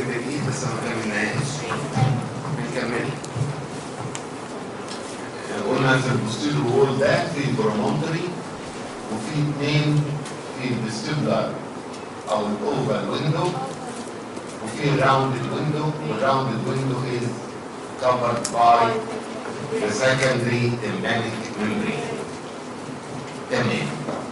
الميدل ايد بس ما كملناهاش هنكمل قلنا في البوستيريور وول ده في برومونتري وفي اثنين في الفيستيبولار او الاوفال ويندو وفي الراوند ويندو والراوند ويندو از covered by the secondary tympanic membrane تمام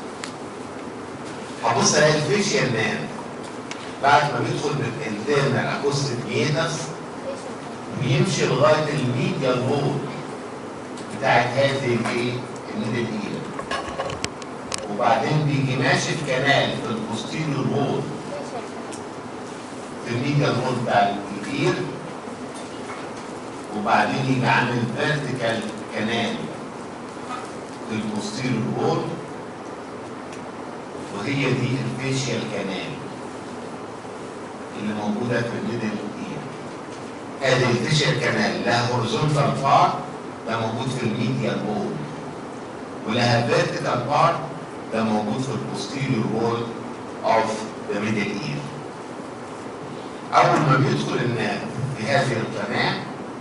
هبص الاقي الفيشيال مان بعد ما بيدخل بالانترنال اكوستيك ميتس بيمشي لغايه الميديال وول بتاعت هذه الايه؟ الميدل اير وبعدين بيجي ماشي في كنال في البوستيريور وول في الميديال وول بتاع الاير وبعدين يجي عامل فيرتيكال كنال في البوستيريور وول وهي دي الفيشيال كنال اللي موجوده في الميدل اير هذه الفيشيال كنال لها هوريزونتال بارت ده موجود في الميديال وول ولها فيرتيكال بارت ده موجود في البوستيريور وول اوف ذا ميدل اير اول ما بيدخل الناب في هذه القناه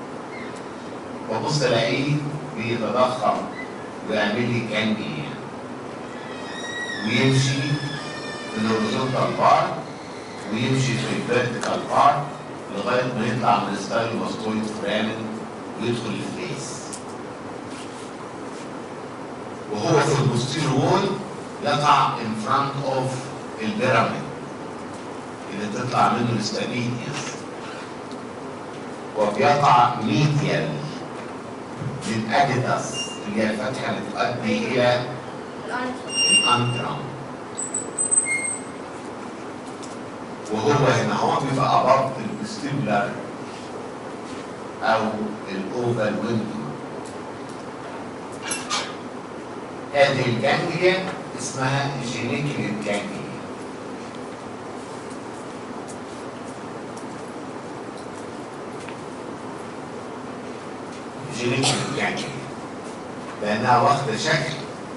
ببص الاقيه بيتضخم ويعمل لي كانجليا ويمشي في الهوريزونتال بارت ويمشي في الفيرتيكال بارت لغايه ما يطلع من الستايلوماستويد فرامن ويدخل الفيس وهو في البوستيريور وول يقع in front of البيراميد اللي تطلع منه الستابيتيس وبيقع ميديال للاديتاس اللي هي الفتحه اللي تؤدي الى الانترام وهو هنا هو بيبقى ابارت الفيستيبولار او الاوفال ويندو هذه الجانجليا اسمها جينيكليت جانجليا جينيكليت جانجليا لانها واخده شكل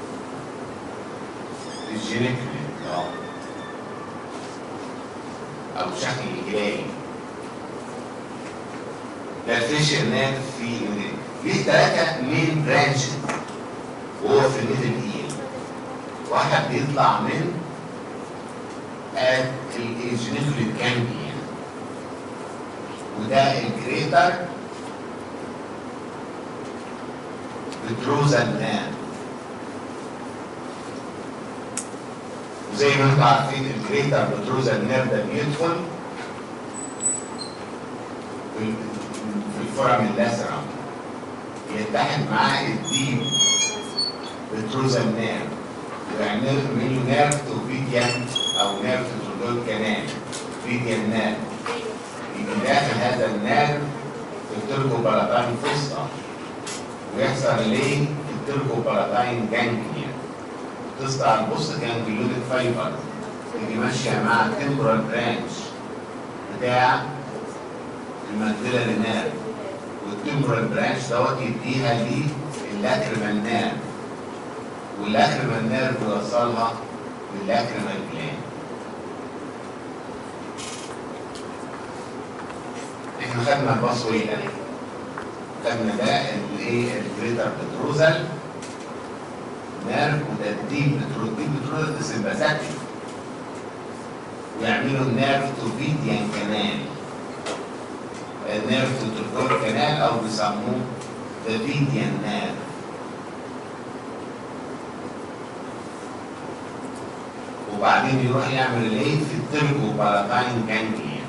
الجينيكليت اه او شكل الهلالي ده الفيشل نيرف في الميدل ليه ثلاثة مين برانشز وهو في الميدل اير واحد بيطلع من الجينيكوليت جانجليا وده الجريتر بتروزال نيرف وزي ما انتم عارفين الجريتر بتروزال نيرف ده بيدخل في في الفرم اللاسرة يتحد معاه الديب بتروزال نيرف ويعمل منه نيرف تو فيديان او نيرف تو دول كنال فيديان نيرف يجي داخل هذا النيرف في التركو باراتاين فوسطى ويحصل ليه في التركو باراتاين جانجليا تسطع البوست جانجليونيك فايبر تيجي ماشيه مع التمبرال برانش بتاع المنزله للنيرف والتمبرال برانش دوت يديها للاكريمال نيرف والاكريمال نيرف يوصلها للاكريمال جلاند احنا خدنا الباسوي ده خدنا ده الايه الجريتر بتروزال نيرف وده الديب بتروز الديب بتروزال ده سمباثيك ويعملوا النيرف تو فيديان كانال النيرف تو تركول كانال او بيسموه ذا فيديان نيرف وبعدين يروح يعمل الايه في التركو باراتاين جانجليا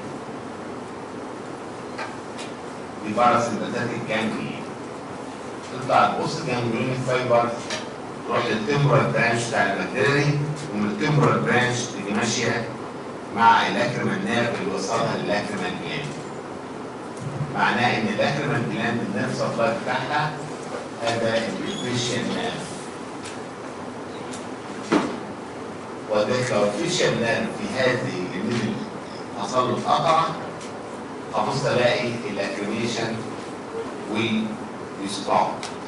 دي باراسمباتيك جانجليا تطلع البوست جانجليونيك فايبر تروح للتمبرال برانش بتاع الماكديري ومن التمبرال برانش تيجي ماشيه مع الاكريمال نيرف اللي وصلها للاكريمال جلاند معناه ان الاكريمال جلاند النيرف سبلاي بتاعها هذا الفيشن نيرف وذلك لو الفيشن نيرف في هذه الميدل حصل له قطعه هبص الاقي الاكريميشن ويستوب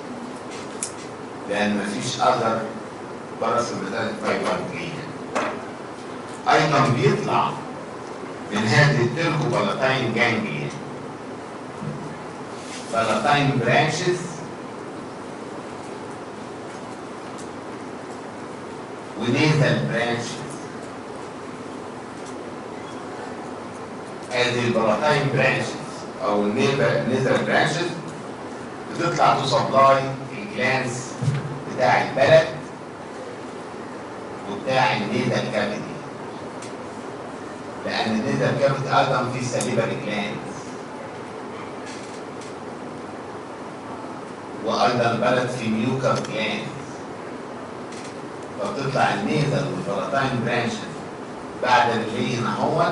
لان مفيش اذر باراسمباتيك فايبر جايه ايضا بيطلع من هذه التركو بلاتاين جانجليا بلاتاين برانشز ونيزل برانشز هذه البلاتاين برانشز او النيزل برانشز بتطلع تسبلاي الجلانس بتاع البلد وبتاع النيزل كافيتي لان النيزل كافيتي ايضا في سليبري جلانس وايضا البلد في ميوكر جلانس فبتطلع النيزل والبلاتاين برانشز بعد اللي هنا اهوت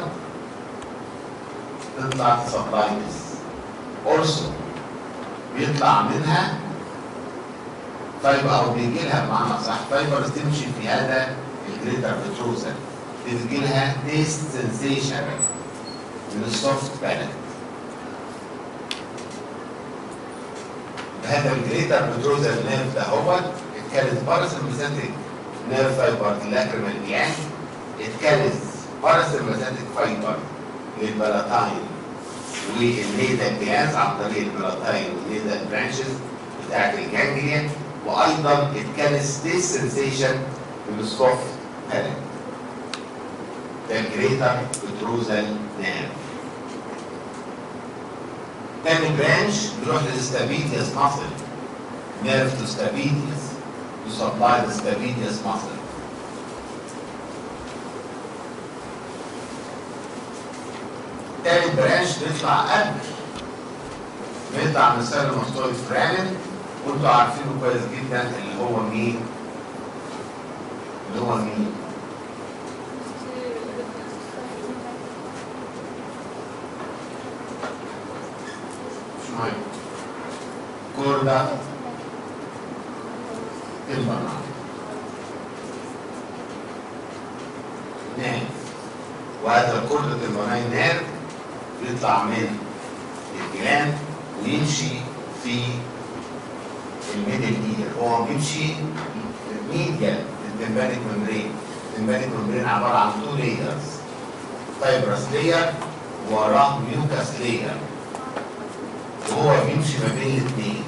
تطلع سبلايتس اورسو بيطلع منها فايبر او بيجي لها بمعنى صح فايبرز تمشي في هذا الجريتر بتروزن بتجي لها تيست سنسيشن من السوفت بالانت هذا الجريتر بتروزن نيرف ده هو اتكلت باراسمبثيك نيرف فايبر لاكريمال جلاند اتكلت باراسمبثيك فايبر للبلاتاين والنيدا جلاند عن طريق البلاتاين والنيدا برانشز بتاعت الجانجليا وايضا اتكلت ستيت سنسيشن من السوفت بالانت ده الجريتر بتروزال نيرف تاني برانش بيروح للستابيديوس ماسل نيرف تو ستابيديوس to supply the stapedius muscle. تالت برانش بيطلع قبل بيطلع من السيلوماستويد فرامن وانتوا عارفينه كويس جدا اللي هو مين؟ اللي هو مين؟ مش مهم كوردا المرأة نام وهذا الكرة المرأة نار بيطلع من الجلان ويمشي في الميدل اير هو بيمشي ميديال التمبانيك ممبرين التمبانيك ممبرين عبارة عن تو لايرز فايبرس لاير وراه ميوكاس لاير وهو بيمشي ما بين الاثنين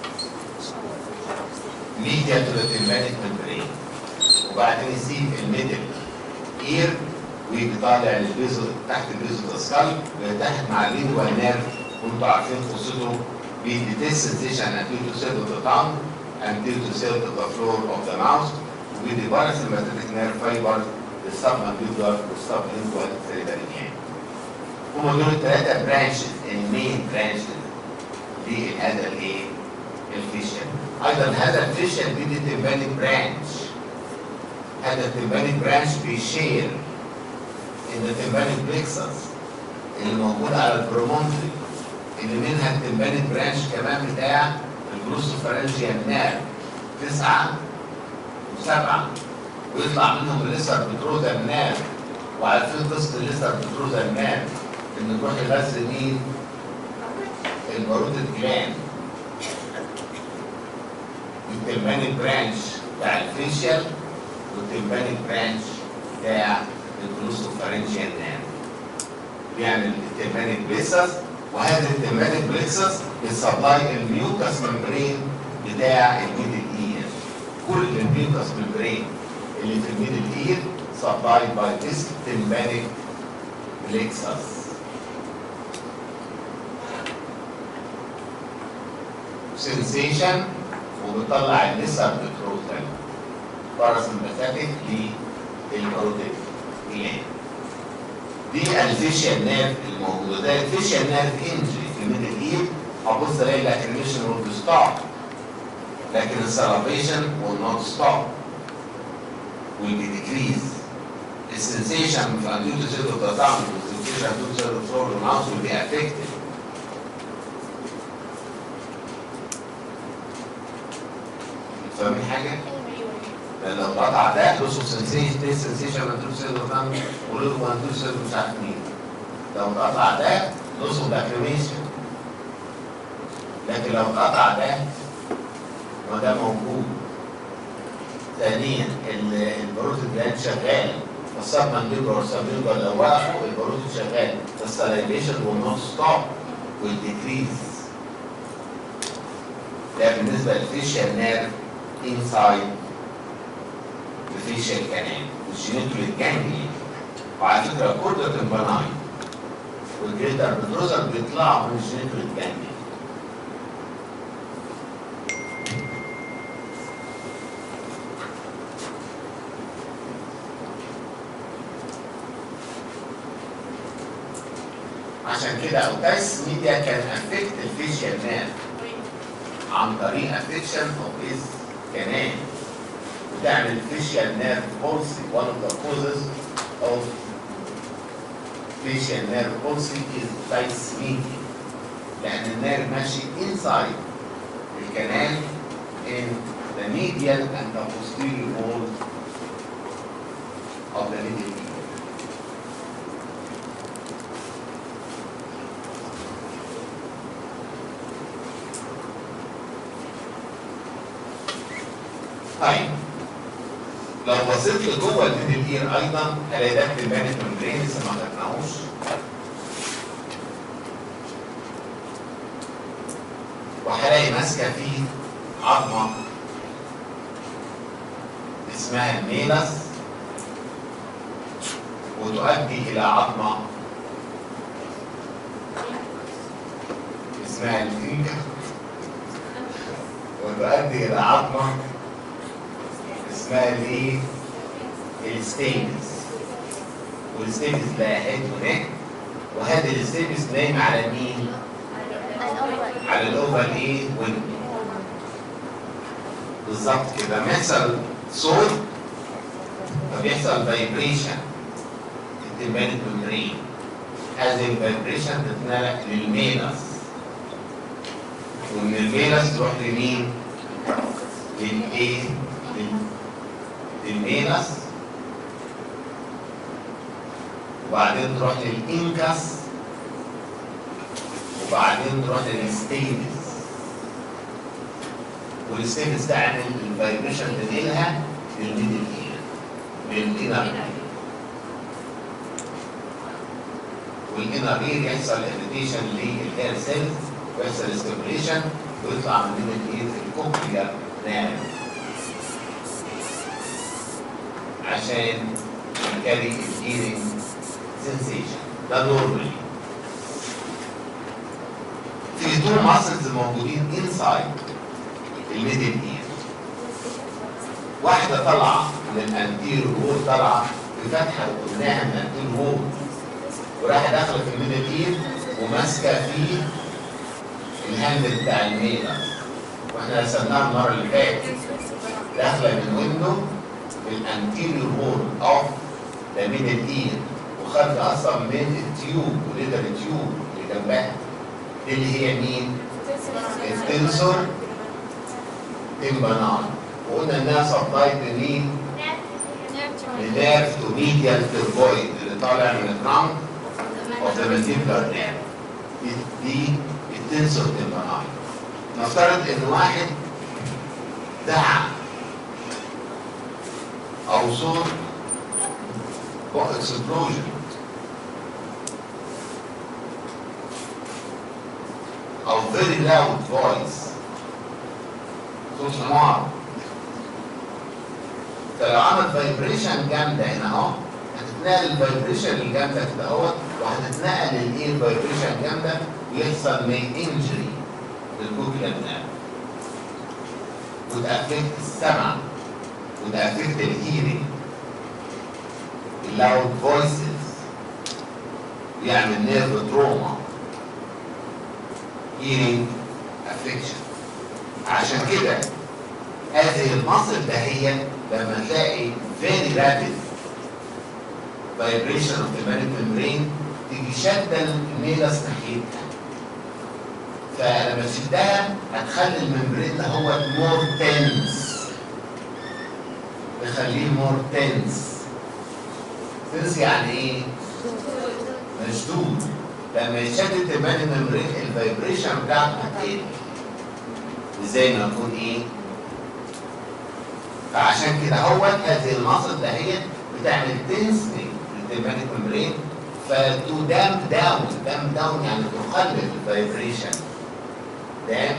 ميديا تو التمبانيك ممبرين وبعدين يسيب الميدل اير ويجي طالع للبيزو تحت البيزو تسكال ويتحد مع الليد والنيرف وانتوا عارفين قصته بيدي تيست سنسيشن انتيو تو سيل اوف ذا تانج انتيو تو سيل اوف ذا فلور اوف ذا ماوث وبيدي باراسمباتيك نيرف فايبر للسب مانديبولار والسب لينجوال سيريبرينيان هما دول الثلاثة برانشز المين برانشز لهذا الايه؟ الفيشن ايضا هذا الفيشن بيدي تمبانيك برانش هذا التمبانيك برانش بيشير ان التمبانيك بليكسس اللي موجود على البرومونتري اللي منها التمبانيك برانش كمان بتاع الجلوسوفرنجيال نيرف تسعة وسبعة ويطلع منهم الليسر بتروزال نيرف وعارفين قصة الليسر بتروزال نيرف ان تروح يغذي مين؟ البارود جلاند التمبانيك برانش بتاع الفيشيال والتمبانيك برانش بتاع الجلوسوفرنجيال نيرف بيعمل التمبانيك بليسس وهذا التمبانيك بليسس بيسبلاي الميوكاس ممبرين بتاع الميدل اير كل الميوكاس ممبرين اللي في الميدل اير سبلاي باي ذيس تمبانيك بليكسس سنسيشن وبتطلع الليسر بتروزال باراسمباثيك للبروتيك جلاند دي الفيشيال نيرف الموجوده ده الفيشيال نيرف انجري في الميدل اير هبص الاقي الاكريميشن will ستوب لكن السلافيشن will not stop will be decrease السنسيشن في انتيوتو سيلو تطعم والسنسيشن انتيوتو سيلو فلور الماوس will be affected فاهمين حاجه؟ لان لو قطع ده لوس سنسيشن دي سنسيشن انتيوتو سيلو تطعم ولوس انتيوتو سيلو مش عارف مين لو قطع ده لوس الاكريميشن لكن لو قطع ده وده موجود ثانيا البروتين جلاند شغال السب مانديبولار والسب مانديبولار لو وقفوا الباروت شغال السلايفيشن will not stop will decrease ده بالنسبه للفيشيال نيرف انسايد الفيشيال كانال والجينيتال جانجلي وعلى فكره كل التمباناين والجريتر بتروزر بيطلعوا من الجينيتال جانجلي عشان كده اوتايس ميديا كان افكت الفيشيال نيرف عن طريق افكشن اوف هيز كمان وتعمل فيشيال نيرف بولسي one of the causes of facial nerve palsy is seismic لأن النيرف ماشي inside الكنال in the medial and the posterior wall of the middle ear. طيب لو بصيت لجوه الميدل اير ايضا هلاقي ده البانت ممبرين لسه ما خدناهوش وهلاقي ماسكه فيه عظمه اسمها الميلس وتؤدي الى عظمه اسمها الفينجر وتؤدي الى عظمه اسمها الايه؟ الستيبس والستيبس لها هيد ونك وهذه الستيبس نايمه على مين؟ على الاوفر ايه؟ وينج بالظبط كده لما يحصل صوت فبيحصل فايبريشن في التمبان الممبرين هذه الفايبريشن تتنقل للميلس ومن الميلس تروح لمين؟ للايه؟ لل- للميلس وبعدين تروح للإنكس وبعدين تروح للستينس والستينس تعمل الفايبريشن تنقلها للميدل اير للإنر اير والإنر اير يحصل اريتيشن للهير سيلز ويحصل ستيميوليشن ويطلع من الميدل اير الكوكليا نيرف عشان يكاري الهيرنج سنسيشن ده نورمالي في تو ماسلز موجودين انسايد الميدل اير واحده طالعه من الانتير وول طالعه بفتحه قلناها من الانتير وول وراح داخله في الميدل اير وماسكه فيه الهاندل بتاع الميلر واحنا رسمناها المره اللي فاتت داخله من ويندو الانتيريور وول اوف ذا ميدل اير وخارجه اصلا من التيوب وليتر التيوب اللي جنبها دي اللي هي مين؟ التنسور تمبانان وقلنا انها سبلايد لمين؟ لنيرف تو ميديال تربويد اللي طالع من الترانك اوف ذا مانتيبلر نيرف دي دي التنسور تمبانان نفترض ان واحد دعا او صوت اكسبلوجن او very loud voice صوت نار فلو عمل فايبريشن جامده هنا اهو هتتنقل الفايبريشن الجامده كده اهوت وهتتنقل الايه فايبريشن جامده ويحصل مي انجري للكوكليا نيرف وتأفكت السمع وتأفكت الهيرنج اللاود فويسز ويعمل نيرف تروما hearing affliction عشان كده هذه المصل ده هي لما تلاقي very rapid vibration of the manic membrane تيجي شادة الميلس ناحيتها فلما تشدها هتخلي الممبرين ده هو مور تنس تخليه مور تنس تنس يعني ايه؟ مشدود لما يشدد الماني ممبرين الفايبريشن بتاعته هتقل ازاي ما يكون ايه؟ فعشان كده هو هذه المصل ده هي بتعمل تنسنج للتمبانيك ممبرين فتو دام داون دام داون يعني تقلل الفايبريشن دام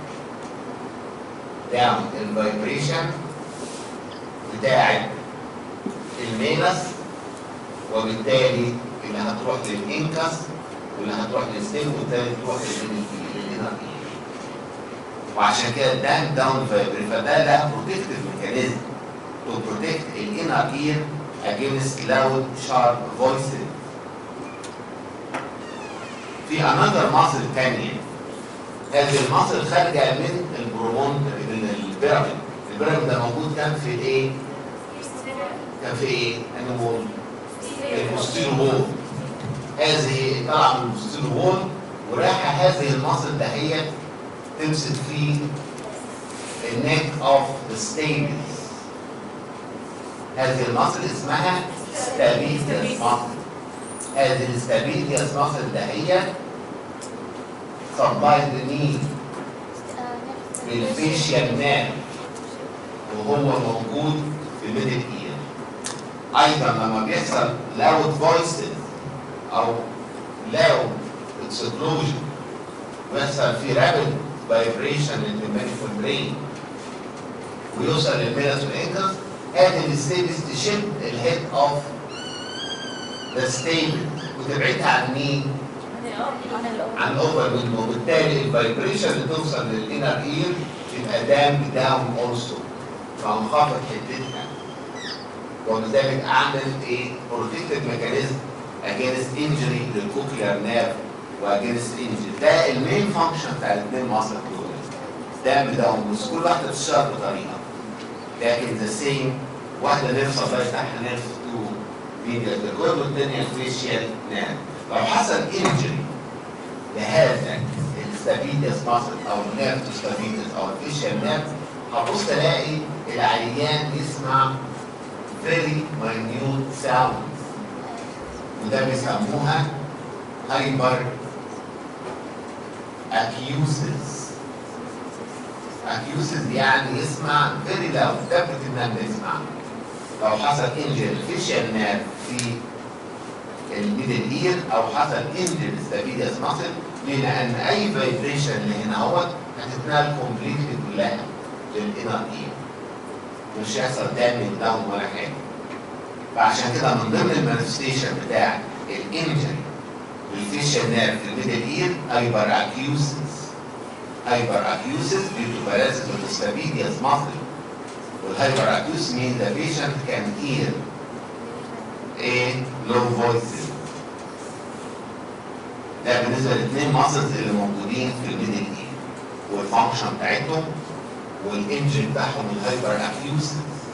داون الفايبريشن بتاعت المينس وبالتالي اللي هتروح للانكس واللي هتروح للستيم وبالتالي تروح للانر وعشان كده دام داون فايبري فده ده بروتكتيف ميكانيزم to protect the inner ear against loud sharp voices في another muscle تانية هذه المصل خارجة من البرومون من البيراميد البيراميد ده موجود كان في ايه؟ كان في ايه؟ انه المستير وول هذه طلع من المستير وول وراح هذه المصل دهيت تمسك في النيك اوف ذا ستيبلز هذه المصل اسمها ستابيليتيس مصل هذه الستابيليتيس مصل دهيت سبلايز لمين؟ للفيشيال نيرف وهو موجود في الميدل اير ايضا لما بيحصل لاود فويسز او لاود اكسبلوجن ويحصل في رابid فايبريشن للتمبانيك برين ويوصل للميلس والانكس هذه الستيبس تشد الهيد اوف ذا ستيبل وتبعدها عن مين؟ عن الاوفر ويند وبالتالي الفايبريشن اللي توصل للانر اير تبقى دام داون اولسو فانخفض حدتها وبذلك اعمل ايه؟ بروتكتيف ميكانيزم اجينست انجري للكوكلير نيرف واجينست انجري ده المين فانكشن بتاع الاثنين مصر دول دام داون بس كل واحده بتشتغل بطريقه لكن ذا سيم واحده نيرف سبلاي بتاعها نيرف 2 ميديا كل والثانيه فيشيال نيرف لو حصل انجري لهذا الستابيليتس ماسل او النيرف ستابيليتس او الفيشيال نيرف هتبص تلاقي العيان يسمع very minute sounds وده بيسموها هايبر اكيوسز اكيوسز يعني يسمع very loud ثبت النمل يسمع لو حصل انجل فيشيال نيرف في الميدل اير او حصل انجل ستابيليتس ماسل ليه؟ لان اي فايبريشن اللي هنا اهوت هتتنقل كومبليتلي كلها للانر اير مش هيحصل دامج داون ولا حاجه فعشان كده من ضمن المانيفستيشن بتاع الانجري والفيشال نيرف في الميدل اير هايبر اكيوسس هايبر اكيوسس due to paralysis of the stapedius muscle والهايبر اكيوس means the patient can hear a low voices ده بالنسبه للاثنين ماسلز اللي موجودين في الميدل اير والفانكشن بتاعتهم والانجن بتاعهم الهايبر اكيوسس